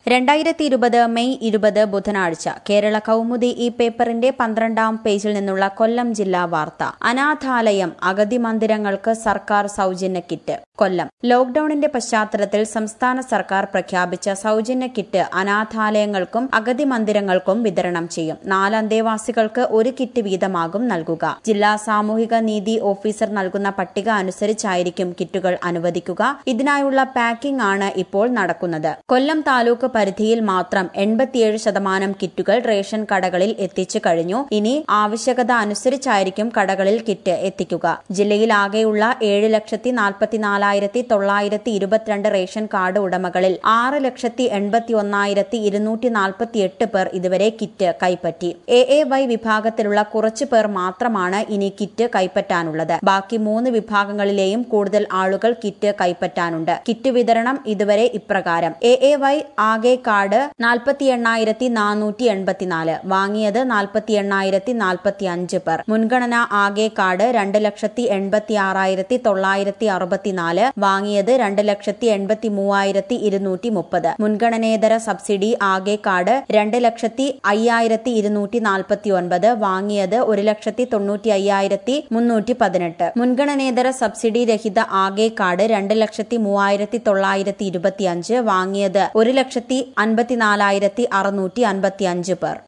രണ്ടായിരത്തി ഇരുപത് മെയ് ഇരുപത് ബുധനാഴ്ച കേരള കൗമുദി ഈ പേപ്പറിന്റെ പന്ത്രണ്ടാം പേജിൽ നിന്നുള്ള കൊല്ലം ജില്ലാ വാർത്ത അനാഥാലയം അഗതി മന്ദിരങ്ങൾക്ക് സർക്കാർ സൗജന്യ കിറ്റ് കൊല്ലം ലോക്ഡൌണിന്റെ പശ്ചാത്തലത്തിൽ സംസ്ഥാന സർക്കാർ പ്രഖ്യാപിച്ച സൗജന്യ കിറ്റ് അനാഥാലയങ്ങൾക്കും അഗതി മന്ദിരങ്ങൾക്കും വിതരണം ചെയ്യും നാല് അന്തേവാസികൾക്ക് ഒരു കിറ്റ് വീതമാകും നൽകുക ജില്ലാ സാമൂഹിക നീതി ഓഫീസർ നൽകുന്ന പട്ടിക അനുസരിച്ചായിരിക്കും കിറ്റുകൾ അനുവദിക്കുക ഇതിനായുള്ള പാക്കിംഗ് ആണ് ഇപ്പോൾ നടക്കുന്നത് കൊല്ലം താലൂക്ക് പരിധിയിൽ മാത്രം എൺപത്തിയേഴ് ശതമാനം കിറ്റുകൾ റേഷൻ കടകളിൽ എത്തിച്ചു കഴിഞ്ഞു ഇനി ആവശ്യകത അനുസരിച്ചായിരിക്കും കടകളിൽ കിറ്റ് എത്തിക്കുക ജില്ലയിൽ ആകെയുള്ള ഏഴ് ലക്ഷത്തി നാൽപ്പത്തിനാലായിരത്തി തൊള്ളായിരത്തി ഇരുപത്തിരണ്ട് റേഷൻ കാർഡ് ഉടമകളിൽ ആറ് ലക്ഷത്തി എൺപത്തി ഒന്നായിരത്തി ഇരുന്നൂറ്റി നാൽപ്പത്തിയെട്ട് പേർ ഇതുവരെ കിറ്റ് കൈപ്പറ്റി എ എ വൈ വിഭാഗത്തിലുള്ള കുറച്ചു പേർ മാത്രമാണ് ഇനി കിറ്റ് കൈപ്പറ്റാനുള്ളത് ബാക്കി മൂന്ന് വിഭാഗങ്ങളിലെയും കൂടുതൽ ആളുകൾ കിറ്റ് കൈപ്പറ്റാനുണ്ട് കിറ്റ് വിതരണം ഇതുവരെ ഇപ്രകാരം എ എ വൈ ആകെ കാർഡ് നാൽപ്പത്തി എണ്ണായിരത്തി നാനൂറ്റി എൺപത്തിനാല് വാങ്ങിയത് നാൽപ്പത്തി എണ്ണായിരത്തി നാൽപ്പത്തി അഞ്ച് പേർ മുൻഗണന ആകെ കാർഡ് രണ്ട് ലക്ഷത്തി എൺപത്തി ആറായിരത്തി തൊള്ളായിരത്തി അറുപത്തിനാല് വാങ്ങിയത് രണ്ട് ലക്ഷത്തി എൺപത്തി മൂവായിരത്തി ഇരുന്നൂറ്റി മുപ്പത് മുൻഗണനേതര സബ്സിഡി ആകെ കാർഡ് രണ്ട് ലക്ഷത്തി അയ്യായിരത്തി ഇരുന്നൂറ്റി നാൽപ്പത്തി ഒൻപത് വാങ്ങിയത് ഒരു ലക്ഷത്തി തൊണ്ണൂറ്റി അയ്യായിരത്തി മുന്നൂറ്റി പതിനെട്ട് മുൻഗണനേതര സബ്സിഡി രഹിത ആകെ കാർഡ് രണ്ട് ലക്ഷത്തി മൂവായിരത്തി തൊള്ളായിരത്തി ഇരുപത്തിയഞ്ച് വാങ്ങിയത് ഒരു ലക്ഷത്തി അൻപത്തിനാലായിരത്തി അറുന്നൂറ്റി അൻപത്തി അഞ്ച് പേർ